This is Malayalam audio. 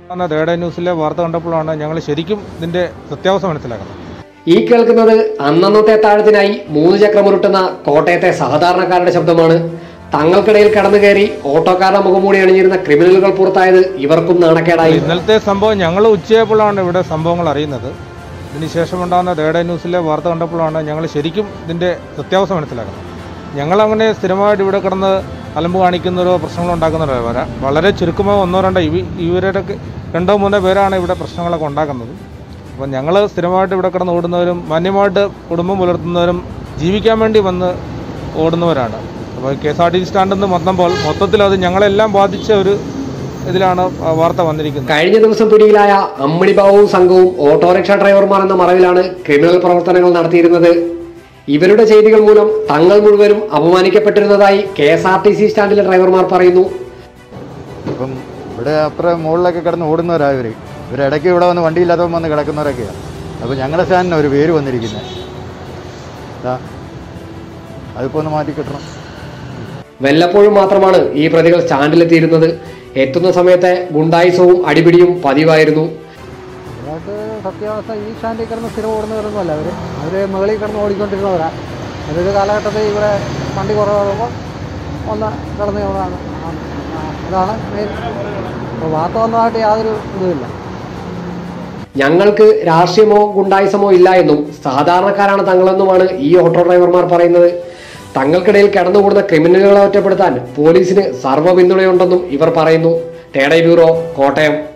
അന്ന് തേർഡ് ന്യൂസിലെ വാർത്ത കണ്ടപ്പോഴാണ് ഞങ്ങൾ ശരിക്കും ഇതിൻ്റെ സത്യാവസ്ഥ മനസ്സിലാക്കുന്നത് ഈ കേൾക്കുന്നത് അന്നന്നത്തെ താഴത്തിനായി മൂന്ന് ചക്രമുരുട്ടുന്ന കോട്ടയത്തെ സാധാരണക്കാരുടെ ശബ്ദമാണ് തങ്ങൾക്കിടയിൽ കടന്നു കയറി ഓട്ടോക്കാരുടെ മുഖംമൂടി അണിഞ്ഞിരുന്ന ക്രിമിനലുകൾ പുറത്തായത് ഇവർക്കും നാണക്കേടായി ഇന്നലത്തെ സംഭവം ഞങ്ങൾ ഉച്ചയായപ്പോഴാണ് ഇവിടെ സംഭവങ്ങൾ അറിയുന്നത് ഇതിനുശേഷം ഉണ്ടാകുന്ന തേർഡ് ന്യൂസിലെ വാർത്ത കണ്ടപ്പോഴാണ് ഞങ്ങൾ ശരിക്കും ഇതിൻ്റെ സത്യാവസ്ഥ മനസ്സിലാക്കുന്നത് ഞങ്ങളങ്ങനെ സ്ഥിരമായിട്ട് ഇവിടെ കിടന്ന് അലമ്പ് കാണിക്കുന്നവരോ പ്രശ്നങ്ങളോ ഉണ്ടാക്കുന്നവരോ വരാം വളരെ ചുരുക്കമോ ഒന്നോ രണ്ടോ ഇവ ഇവരുടെ രണ്ടോ മൂന്നോ പേരാണ് ഇവിടെ പ്രശ്നങ്ങളൊക്കെ ഉണ്ടാക്കുന്നത് അപ്പോൾ ഞങ്ങൾ സ്ഥിരമായിട്ട് ഇവിടെ കിടന്ന് ഓടുന്നവരും മാന്യമായിട്ട് കുടുംബം പുലർത്തുന്നവരും ജീവിക്കാൻ വേണ്ടി വന്ന് ഓടുന്നവരാണ് അപ്പോൾ K S R T C സ്റ്റാൻഡിൽ മൊത്തം പോൽ മൊത്തത്തിൽ അത് ഞങ്ങളെല്ലാം ബാധിച്ച ഒരു ഇതിലാണ് ആ വാർത്ത വന്നിരിക്കുന്നത് കഴിഞ്ഞ ദിവസം പിടിയിലായ അമ്മിണി ബാബുവും സംഘവും ഓട്ടോറിക്ഷ ഡ്രൈവർമാർ എന്ന മറവിലാണ് ക്രിമിനൽ പ്രവർത്തനങ്ങൾ നടത്തിയിരുന്നത് ഇവരുടെ ചെയ്തികൾ മൂലം തങ്ങൾ മുഴുവനും അപമാനിക്കപ്പെട്ടിരുന്നതായി K S R T C സ്റ്റാൻഡിലെ ഡ്രൈവർമാർ പറയുന്നു ഇപ്പം ഇവിടെ അത്ര മുകളിലൊക്കെ കിടന്ന് ഓടുന്നവരാ ഇവർ ഇവർ ഇടയ്ക്ക് ഇവിടെ വന്ന് വണ്ടിയില്ലാത്തവൻ വന്ന് കിടക്കുന്നവരൊക്കെയാണ് അപ്പോൾ ഞങ്ങളുടെ സ്റ്റാൻഡിന് ഒരു പേര് വന്നിരിക്കുന്നത് ദാ, അതിപ്പോൾ ഒന്ന് മാറ്റി കിട്ടണം വല്ലപ്പോഴും മാത്രമാണ് ഈ പ്രതികൾ സ്റ്റാൻഡിലെത്തിയിരുന്നത് എത്തുന്ന സമയത്തെ ഗുണ്ടായുസവും അടിപിടിയും പതിവായിരുന്നു അതിനകത്ത് സത്യാവസ്ഥ ഈ സ്റ്റാൻഡിൽ കിടന്ന് സ്ഥിരം ഓടുന്നവരൊന്നുമല്ല അവർ അവർ മുകളിൽ കിടന്ന് ഓടിക്കൊണ്ടിരുന്നവരാ അതൊരു കാലഘട്ടത്തിൽ ഇവിടെ വണ്ടി കുറവാകുമ്പോൾ ഒന്ന് കിടന്ന് ഓടാണ് ആ, ആ, അതാണ് മെയിൻ അപ്പോൾ വാർത്ത വന്നതായിട്ട് യാതൊരു ഇതുമില്ല ഞങ്ങൾക്ക് രാഷ്ട്രീയമോ ഗുണ്ടായുസമോ ഇല്ല എന്നും സാധാരണക്കാരാണ് തങ്ങളെന്നുമാണ് ഈ ഓട്ടോ ഡ്രൈവർമാർ പറയുന്നത് തങ്ങൾക്കിടയിൽ കടന്നുകൂടുന്ന ക്രിമിനലുകളെ ഒറ്റപ്പെടുത്താൻ പോലീസിന് സർവ്വ പിന്തുണയുണ്ടെന്നും ഇവർ പറയുന്നു തേടൈ ബ്യൂറോ കോട്ടയം